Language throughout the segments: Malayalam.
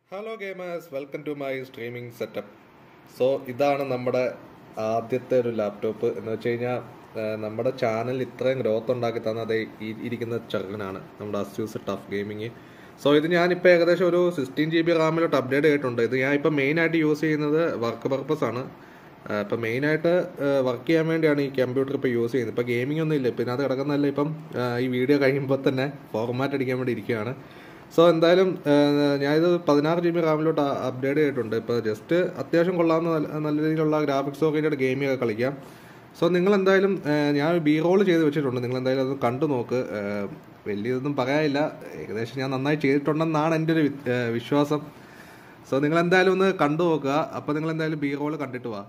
hello gamers welcome to my streaming setup so ഇതാണ് നമ്മുടെ ആദ്യത്തെ ഒരു ലാപ്ടോപ്പ് എന്ന് വെച്ച് കഴിഞ്ഞാൽ നമ്മുടെ ചാനൽ ഇത്രയും ഗ്രോത്ത് ഉണ്ടാക്കി തന്നത് ഈ ഇരിക്കുന്ന ചെറുക്കനാണ് നമ്മുടെ അസ്യൂസ് ടഫ് ഗെയിമിങ് സോ ഇത് ഞാനിപ്പോൾ ഏകദേശം ഒരു സിക്സ്റ്റീൻ ജി ബി റാമിലോട്ട് അപ്ഡേറ്റ് ചെയ്തിട്ടുണ്ട് ഇത് ഞാൻ ഇപ്പോൾ മെയിനായിട്ട് യൂസ് ചെയ്യുന്നത് വർക്ക് പർപ്പസ് ആണ് ഇപ്പം മെയിനായിട്ട് വർക്ക് ചെയ്യാൻ വേണ്ടിയാണ് ഈ കമ്പ്യൂട്ടർ ഇപ്പോൾ യൂസ് ചെയ്യുന്നത് ഇപ്പോൾ ഗെയിമിംഗ് ഒന്നും ഇല്ല പിന്നെ അത് കിടക്കുന്നതല്ല ഇപ്പം ആ, ഈ വീഡിയോ കഴിയുമ്പോൾ തന്നെ ഫോർമാറ്റ് അടിക്കാൻ വേണ്ടി ഇരിക്കുകയാണ് സോ എന്തായാലും ഞാനിത് പതിനാറ് ജി ബി റാമിലോട്ട് അപ്ഡേറ്റ് ചെയ്തിട്ടുണ്ട് ഇപ്പോൾ ജസ്റ്റ് അത്യാവശ്യം കൊള്ളാവുന്ന നല്ല നല്ല രീതിയിലുള്ള ഗ്രാഫിക്സ് ഓറിയൻറ്റഡ് ഗെയിമിംഗ് ഒക്കെ കളിക്കാം സോ നിങ്ങൾ എന്തായാലും ആ, ഞാൻ ബി റോൾ ചെയ്ത് വെച്ചിട്ടുണ്ട് നിങ്ങൾ എന്തായാലും അത് കണ്ടു നോക്ക് ആ, വലിയ ഇതൊന്നും പറയാനില്ല ഏകദേശം ഞാൻ നന്നായി ചെയ്തിട്ടുണ്ടെന്നാണ് എൻ്റെ ഒരു വി- ആ, വിശ്വാസം സോ നിങ്ങൾ എന്തായാലും ഒന്ന് കണ്ടു നോക്കുക അപ്പോൾ നിങ്ങൾ എന്തായാലും ബി റോൾ കണ്ടിട്ട് വാ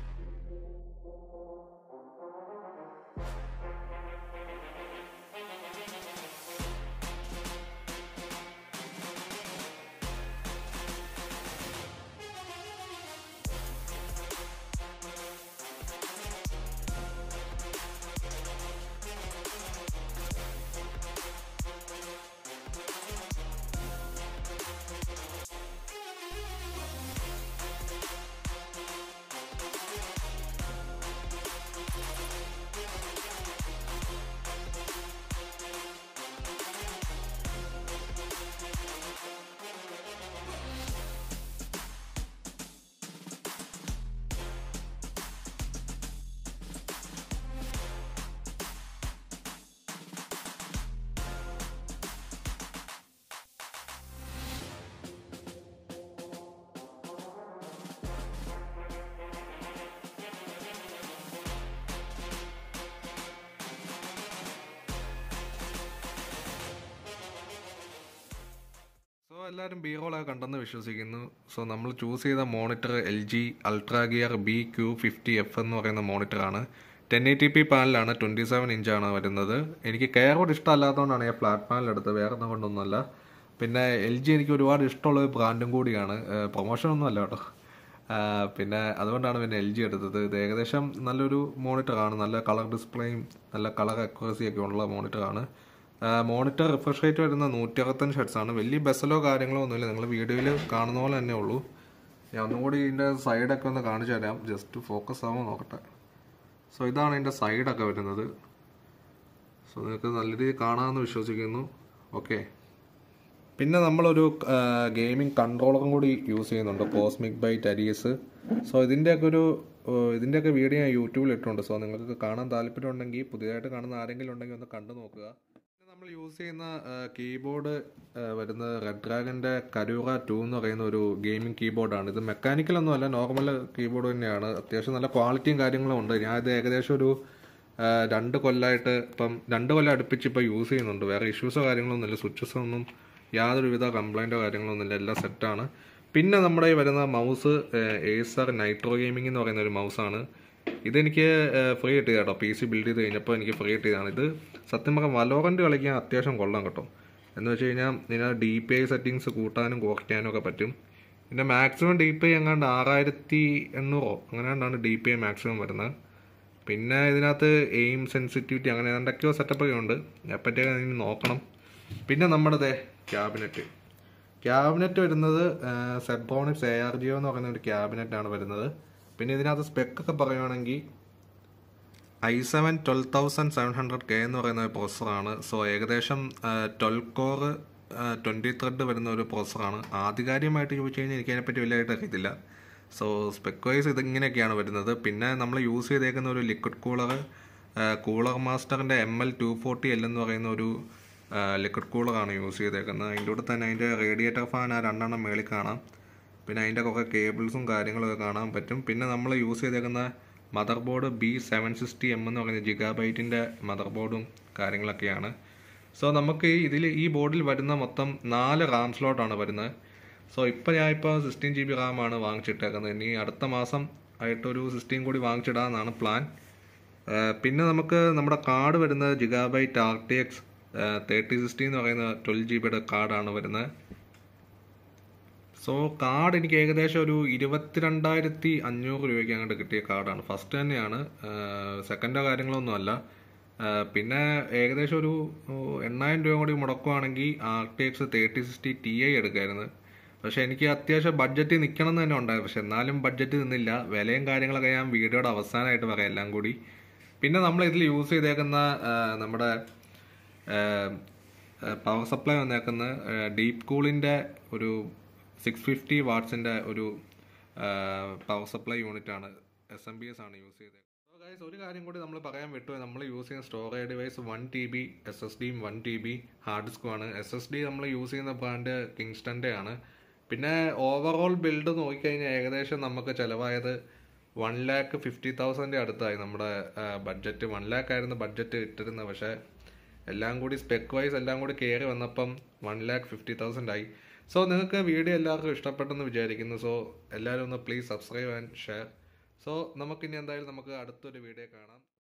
സോ എല്ലാവരും ബി റോളൊക്കെ കണ്ടെന്ന് വിശ്വസിക്കുന്നു സോ നമ്മൾ ചൂസ് ചെയ്ത monitor L G ultra gear B Q fifty F എന്ന് പറയുന്ന മോണിറ്ററാണ് ടെൻ എ ടി പി പാനലാണ് ട്വൻറ്റി സെവൻ ഇഞ്ചാണ് വരുന്നത് എനിക്ക് കെയറോട് ഇഷ്ടമല്ലാത്തതുകൊണ്ടാണ് ഞാൻ ഫ്ലാറ്റ് പാനൽ എടുത്തത് വേറെ ഒന്നും കൊണ്ടൊന്നുമല്ല പിന്നെ എൽ ജി എനിക്ക് ഒരുപാട് ഇഷ്ടമുള്ള ഒരു ബ്രാൻഡും കൂടിയാണ് പ്രൊമോഷൻ ഒന്നും അല്ല കേട്ടോ ആ, പിന്നെ അതുകൊണ്ടാണ് പിന്നെ എൽ ജി എടുത്തത് ഇത് ഏകദേശം നല്ലൊരു മോണിറ്ററാണ് നല്ല കളർ ഡിസ്പ്ലേയും നല്ല കളർ അക്യുറസി ഒക്കെ ഉള്ള മോണിറ്ററാണ് മോണിറ്റർ റിഫ്രഷ് റേറ്റ് വരുന്ന നൂറ്റി അറുപത്തഞ്ച് ഹെഡ്സ് ആണ് വലിയ ബസ്സലോ കാര്യങ്ങളോ ഒന്നുമില്ല നിങ്ങൾ വീഡിയോയിൽ കാണുന്ന പോലെ തന്നെ ഉള്ളൂ ഞാൻ ഒന്നുകൂടി ഇതിൻ്റെ സൈഡൊക്കെ ഒന്ന് കാണിച്ചു തരാം ജസ്റ്റ് ഫോക്കസ് ആവുമോ നോക്കട്ടെ സോ ഇതാണ് ഇതിൻ്റെ സൈഡൊക്കെ വരുന്നത് സോ നിങ്ങൾക്ക് നല്ല രീതിയിൽ കാണാമെന്ന് വിശ്വസിക്കുന്നു ഓക്കെ പിന്നെ നമ്മളൊരു ഗെയിമിംഗ് കൺട്രോളറും കൂടി യൂസ് ചെയ്യുന്നുണ്ട് കോസ്മിക് ബൈറ്റ് അരീസ് സോ ഇതിൻ്റെയൊക്കെ ഒരു ഏഹ്, ഇതിൻ്റെയൊക്കെ വീഡിയോ ഞാൻ യൂട്യൂബിൽ ഇട്ടുണ്ട് സോ നിങ്ങൾക്ക് കാണാൻ താല്പര്യമുണ്ടെങ്കിൽ പുതിയതായിട്ട് കാണുന്ന ആരെങ്കിലും ഉണ്ടെങ്കിൽ ഒന്ന് കണ്ടു നോക്കുക പിന്നെ നമ്മൾ യൂസ് ചെയ്യുന്ന കീബോർഡ് വരുന്നത് റെഡ് ഡ്രാഗൻ്റെ കരൂറ ടു എന്ന് പറയുന്ന ഒരു ഗെയിമിംഗ് കീബോർഡാണ് ഇത് മെക്കാനിക്കൽ ഒന്നും അല്ല നോർമൽ കീബോർഡ് തന്നെയാണ് അത്യാവശ്യം നല്ല ക്വാളിറ്റിയും കാര്യങ്ങളും ഉണ്ട് ഞാൻ ഇത് ഏകദേശം ഒരു ആ, രണ്ട് കൊല്ലമായിട്ട് ഇപ്പം രണ്ട് കൊല്ലം അടുപ്പിച്ച് ഇപ്പോൾ യൂസ് ചെയ്യുന്നുണ്ട് വേറെ ഇഷ്യൂസോ കാര്യങ്ങളൊന്നും ഇല്ല സ്വിച്ചസ് ഒന്നും യാതൊരുവിധ കംപ്ലൈൻറ്റോ കാര്യങ്ങളൊന്നും ഇല്ല എല്ലാം സെറ്റാണ് പിന്നെ നമ്മുടെ ഈ വരുന്ന മൗസ് ഏസർ നൈട്രോ ഗെയിമിംഗ് എന്ന് പറയുന്ന ഒരു മൗസാണ് ഇതെനിക്ക് ഫ്രീ കിട്ടിയത് കേട്ടോ പി സി ബിൽഡ് ചെയ്ത് കഴിഞ്ഞപ്പോൾ എനിക്ക് ഫ്രീ കിട്ടിയതാണ് ഇത് സത്യം പറഞ്ഞാൽ വലോറൻറ്റ് കളിക്കാൻ അത്യാവശ്യം കൊള്ളാം കേട്ടോ എന്ന് വെച്ച് കഴിഞ്ഞാൽ ഇതിന് ഡി പി ഐ സെറ്റിങ്സ് കൂട്ടാനും കുറയ്ക്കാനും ഒക്കെ പറ്റും ഇതിൻ്റെ മാക്സിമം ഡി പി ഐ എങ്ങാണ്ട് ആറായിരത്തി എണ്ണൂറോ അങ്ങനെയാണ്ടാണ് ഡി പി ഐ മാക്സിമം വരുന്നത് പിന്നെ ഇതിനകത്ത് എയിം സെൻസിറ്റിവിറ്റി അങ്ങനെ എന്തൊക്കെയോ സെറ്റപ്പൊക്കെ ഉണ്ട് അതിനെപ്പറ്റിയൊക്കെ ഇനി നോക്കണം പിന്നെ നമ്മുടെ ക്യാബിനറ്റ് ക്യാബിനറ്റ് വരുന്നത് സെബ്രോണിക്സ് എ ആർ ജിയോ എന്ന് പറയുന്ന ഒരു ക്യാബിനറ്റാണ് വരുന്നത് പിന്നെ ഇതിനകത്ത് സ്പെക്കൊക്കെ പറയുവാണെങ്കിൽ I seven twelve thousand seven hundred K എന്ന് പറയുന്ന ഒരു പ്രോസസ്സറാണ് സോ ഏകദേശം ട്വൽവ് കോർ ട്വൻറ്റി ത്രെഡ് വരുന്ന ഒരു പ്രോസസ്സറാണ് ആധികാരികമായിട്ട് ചോദിച്ചു കഴിഞ്ഞാൽ എനിക്ക് അതിനെപ്പറ്റി വലിയതായിട്ട് അറിയത്തില്ല സോ സ്പെക്ക് വൈസ് ഇതിങ്ങനെയൊക്കെയാണ് വരുന്നത് പിന്നെ നമ്മൾ യൂസ് ചെയ്തേക്കുന്ന ഒരു ലിക്വിഡ് കൂളർ കൂളർ മാസ്റ്ററിൻ്റെ M L two forty L എന്ന് പറയുന്ന ഒരു ലിക്വിഡ് കൂളറാണ് യൂസ് ചെയ്തേക്കുന്നത് അതിൻ്റെ കൂടെ തന്നെ അതിൻ്റെ റേഡിയേറ്റർ ഫാൻ ആ രണ്ടെണ്ണം മേളിൽ കാണാം പിന്നെ അതിൻ്റെ കുറേ കേബിൾസും കാര്യങ്ങളൊക്കെ കാണാൻ പറ്റും പിന്നെ നമ്മൾ യൂസ് ചെയ്തേക്കുന്ന motherboard B seven sixty M എന്ന് പറയുന്ന ജിഗാബൈറ്റിൻ്റെ മദർ ബോർഡും കാര്യങ്ങളൊക്കെയാണ് സോ നമുക്ക് ഈ ഇതിൽ ഈ ബോർഡിൽ വരുന്ന മൊത്തം നാല് റാം സ്ലോട്ടാണ് വരുന്നത് സോ ഇപ്പോൾ ഞാൻ ഇപ്പോൾ സിക്സ്റ്റീൻ ജി ബി റാമാണ് വാങ്ങിച്ചിട്ടേക്കുന്നത് ഇനി അടുത്ത മാസം ആയിട്ടൊരു സിക്സ്റ്റീൻ കൂടി വാങ്ങിച്ചിടാമെന്നാണ് പ്ലാൻ പിന്നെ നമുക്ക് നമ്മുടെ കാർഡ് വരുന്നത് gigabyte R T X thirty sixty എന്ന് പറയുന്ന ട്വൽവ് ജി ബിയുടെ കാർഡാണ് വരുന്നത് സോ കാർഡ് എനിക്ക് ഏകദേശം ഒരു ഇരുപത്തിരണ്ടായിരത്തി അഞ്ഞൂറ് രൂപയ്ക്ക് അങ്ങോട്ട് കിട്ടിയ കാർഡാണ് ഫസ്റ്റ് തന്നെയാണ് സെക്കൻഡോ കാര്യങ്ങളൊന്നും അല്ല ആ, പിന്നെ ഏകദേശം ഒരു ഓ, എണ്ണായിരം രൂപ കൂടി മുടക്കുവാണെങ്കിൽ R T X thirty sixty T I എടുക്കായിരുന്നു പക്ഷേ എനിക്ക് അത്യാവശ്യം ബഡ്ജറ്റ് നിൽക്കണം എന്ന് തന്നെ ഉണ്ടായിരുന്നു പക്ഷെ എന്നാലും ബഡ്ജറ്റ് നിന്നില്ല വിലയും കാര്യങ്ങളൊക്കെ ഞാൻ വീഡിയോയുടെ അവസാനമായിട്ട് പറയാം എല്ലാം കൂടി പിന്നെ നമ്മൾ ഇതിൽ യൂസ് ചെയ്തേക്കുന്ന ആ, നമ്മുടെ പവർ സപ്ലൈ വന്നേക്കുന്ന ഡീപ്പ് കൂളിൻ്റെ ഒരു സിക്സ് ഫിഫ്റ്റി വാട്ട്സിൻ്റെ ഒരു പവർ സപ്ലൈ യൂണിറ്റ് ആണ് എസ് എം ബി എസ് ആണ് യൂസ് ചെയ്തത് So guys, ഒരു കാര്യം കൂടി നമ്മൾ പറയാൻ വിട്ടു നമ്മൾ യൂസ് ചെയ്യുന്ന storage device one T B S S ഡിയും വൺ ടി ബി ഹാർഡ് ഡിസ്കും ആണ് എസ് എസ് ഡി നമ്മൾ യൂസ് ചെയ്യുന്ന ബ്രാൻഡ് കിങ്സ്റ്റൻ്റെ ആണ് പിന്നെ ഓവറോൾ ബിൽഡ് നോക്കിക്കഴിഞ്ഞാൽ ഏകദേശം നമുക്ക് ചിലവായത് വൺ ലാക്ക് ഫിഫ്റ്റി തൗസൻഡ് അടുത്തായി നമ്മുടെ ബഡ്ജറ്റ് വൺ ലാക്ക് ആയിരുന്നു ബഡ്ജറ്റ് ഇട്ടിരുന്നത് പക്ഷേ എല്ലാം കൂടി സ്പെക്ക് വൈസ് എല്ലാം കൂടി കയറി വന്നപ്പം വൺ ലാക്ക് ഫിഫ്റ്റി തൗസൻഡ് ആയി സോ നിങ്ങൾക്ക് വീഡിയോ എല്ലാവർക്കും ഇഷ്ടപ്പെട്ടെന്ന് വിചാരിക്കുന്നു സോ എല്ലാവരും ഒന്ന് please subscribe and share so നമുക്കിനി എന്തായാലും നമുക്ക് അടുത്തൊരു വീഡിയോ കാണാം